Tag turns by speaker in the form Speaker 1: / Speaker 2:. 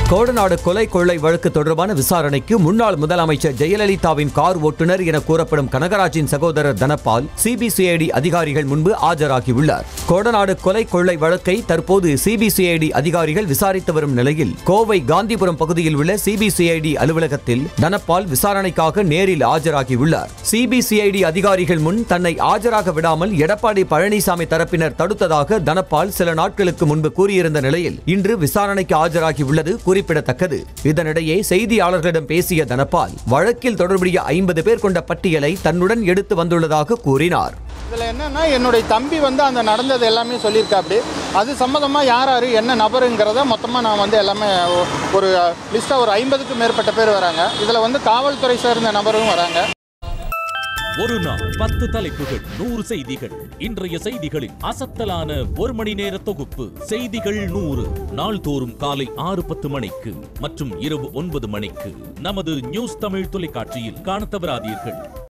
Speaker 1: கோடநாடு கொலை கொள்ளை வழக்கு தொடர்பான விசாரணைக்கு முன்னாள் முதலமைச்சர் ஜெயலலிதாவின் கார் ஓட்டுநர் என கூறப்படும் கனகராஜின் சகோதரர் தனபால் சிபிசிஐடி அதிகாரிகள் முன்பு ஆஜராகியுள்ளார் கோடநாடு கொலை கொள்ளை வழக்கை தற்போது சிபிசிஐடி அதிகாரிகள் விசாரித்து வரும் நிலையில் கோவை காந்திபுரம் பகுதியில் உள்ள சிபிசிஐடி அலுவலகத்தில் தனபால் விசாரணைக்காக நேரில் ஆஜராகியுள்ளார் சிபிசிஐடி அதிகாரிகள் முன் தன்னை ஆஜராக விடாமல் எடப்பாடி பழனிசாமி தரப்பினர் தடுத்ததாக தனபால் சில நாட்களுக்கு முன்பு கூறியிருந்த நிலையில் இன்று விசாரணைக்கு ஆஜராகியுள்ளது குறிப்பிடத்தக்கது இதனிடையே செய்தியாளர்களிடம் பேசிய தனபால் வழக்கில் தொடர்புடைய ஐம்பது பேர் கொண்ட பட்டியலை தன்னுடன் எடுத்து வந்துள்ளதாக கூறினார்
Speaker 2: இதில் என்னன்னா என்னுடைய தம்பி வந்து அந்த நடந்தது எல்லாமே சொல்லியிருக்காப்படி அது சம்மந்தமாக யார் யார் என்ன நபருங்கிறத மொத்தமாக நான் வந்து எல்லாமே ஒ- ஒரு லிஸ்ட்டாக ஒரு ஐம்பதுக்கும் மேற்பட்ட பேர் வராங்க இதில் வந்து காவல்துறை சேர்ந்த நபரும் வராங்க
Speaker 3: ஒரு நாள் பத்து தலைப்புகள் நூறு செய்திகள் இன்றைய செய்திகளின் அசத்தலான ஒரு மணி நேர தொகுப்பு செய்திகள் நூறு நாள்தோறும் காலை ஆறு பத்து மணிக்கு மற்றும் இரவு ஒன்பது மணிக்கு நமது நியூஸ் தமிழ் தொலைக்காட்சியில் காணத் தவறாதீர்கள்